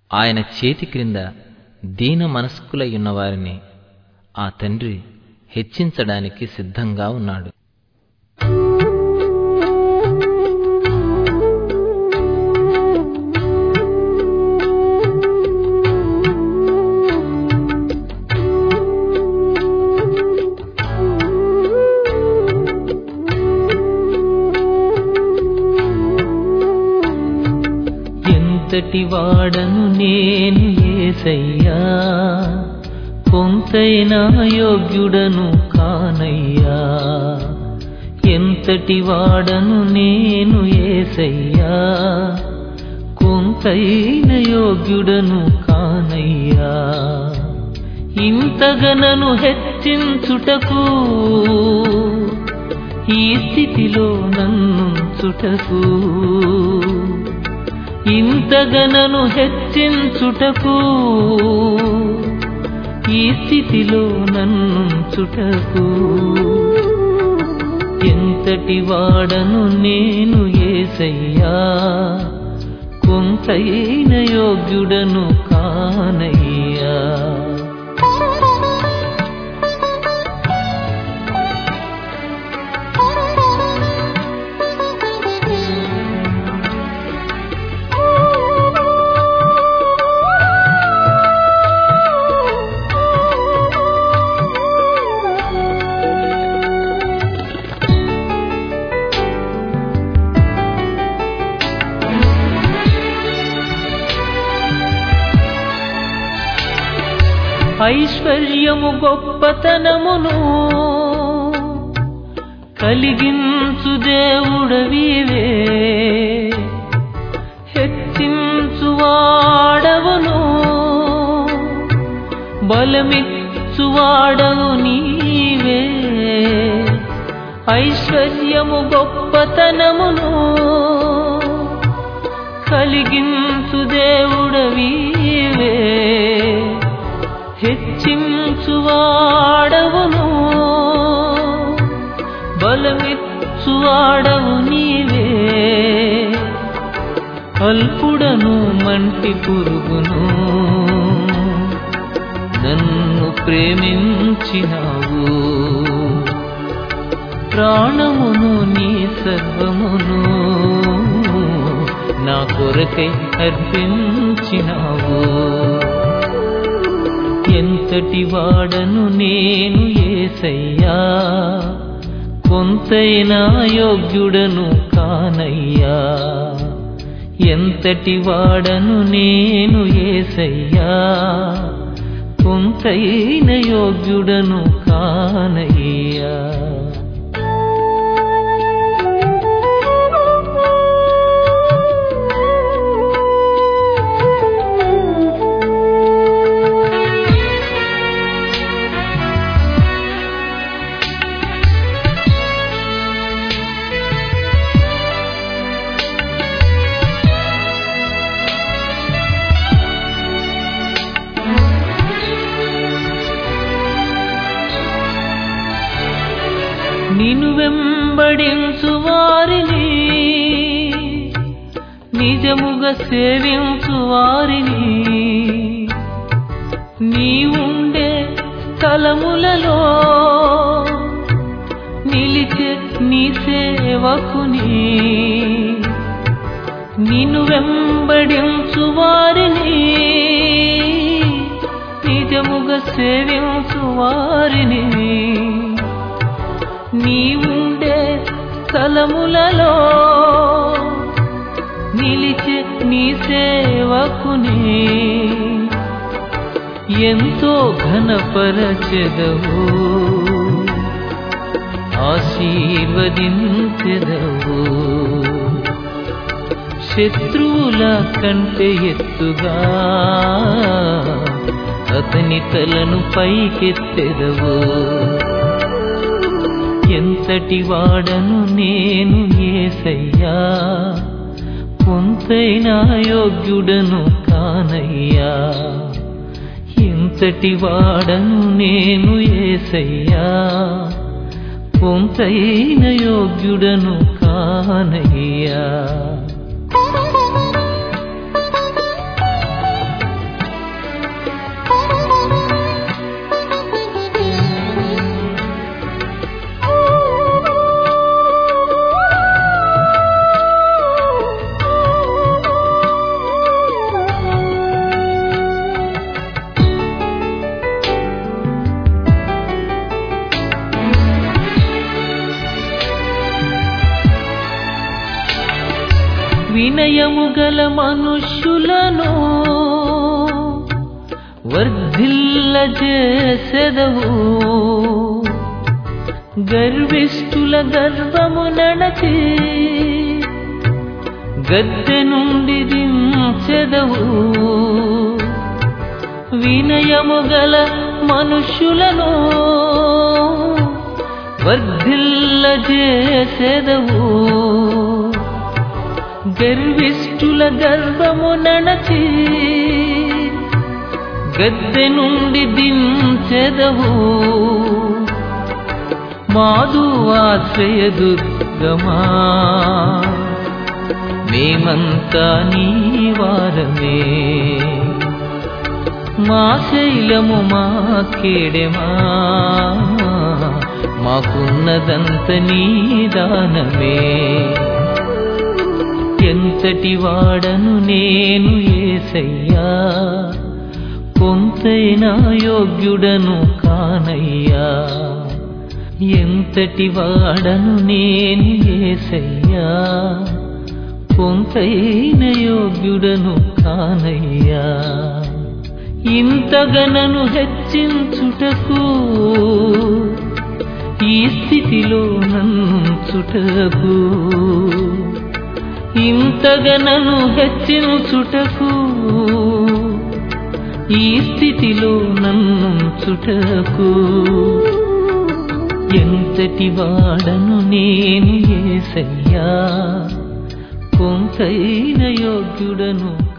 ఆయన చేతి క్రింద దీన మనస్కులై ఉన్నవారిని ఆ తండ్రి హెచ్చించడానికి సిద్ధంగా ఉన్నాడు ఎంతటి వాడను నేను ఏసయ్యా కొంతైనా యోగ్యుడను కానయ్యా ఎంతటి వాడను నేను ఏసయ్యా కొంతైన యోగ్యుడను కానయ్యా ఇంతగనను హెచ్చించుటకు ఈ స్థితిలో నన్ను చుటకు ఇంతగనను హెచ్చించుటకు ఈ స్థితిలో నన్ను చుటకు ఎంతటి వాడను నేను ఏసయ్యా కొంతైన యోగ్యుడను కానయ్యా ఐశ్వర్యము గొప్పతనమును కలిగించు దేవుడవివే హెచ్చించు వాడవును బలమిచ్చు వాడవు నీవే ఐశ్వర్యము గొప్పతనమును కలిగించు దేవుడవివే హెచ్చించువాడవును బలమిచ్చువాడవు నీవే అల్పుడను మంటి పురుగును నన్ను ప్రేమించినావు ప్రాణమును నీ సర్వమును నా కొరకై అర్పించినావు ఎంతటి వాడను నేను ఏసయ్యా కొంతైనా యోగ్యుడను కానయ్యా ఎంతటి వాడను నేను ఏసయ్యా కొంతైన యోగ్యుడను కానయ్యా నిన్ను వెంబడించు వారిని నిజముగా సేవించు వారిని నీ ఉండే స్థలములలో నిలిచే నీ సేవకుని నిన్ను వెంబడించు వారిని నిజముగా సేవించు వారిని నీవుండే స్థలములలో నిలిచే నీ సేవకుని ఎంతో ఘనపరచెదవు ఆశీర్వదించెదవు శత్రువుల కంటే ఎత్తుగా అతని తలను పైకెత్తెదవు ఎంతటి వాడను నేను ఏసయ్యా కొంతైనా యోగ్యుడను కానయ్యా ఎంతటి వాడను నేను ఏసయ్యా కొంతైన యోగ్యుడను కానయ్యా మనుష్యులను వర్ధిల్ల చేసెదవు గర్విష్ఠుల గర్వము నడచి గద్దె నుండి దించెదవు వినయము గల మనుష్యులను వర్ధిల్ల చేసెదవు గర్విష్ఠుల గర్వము నడచి గద్దె నుండి దించెదవు మాధు ఆశ్రయ దుర్గమా మేమంతా నీ వారమే మా శైలము మా కేడెమా మాకున్నదంత నీ దానమే ఎంతటి వాడను నేను ఏసయ్యా కొంతైనా యోగ్యుడను కానయ్యా ఎంతటి వాడను నేను ఏసయ్యా కొంతైన యోగ్యుడను కానయ్యా ఇంతగనను హెచ్చించుటకు ఈ స్థితిలో నంచుటకు ఇంతగనను హెచ్చించుటకు ఈ స్థితిలో నంచుటకు ఎంతటి వాడను నేను ఏసయ్యా కొంతైన యోగ్యుడను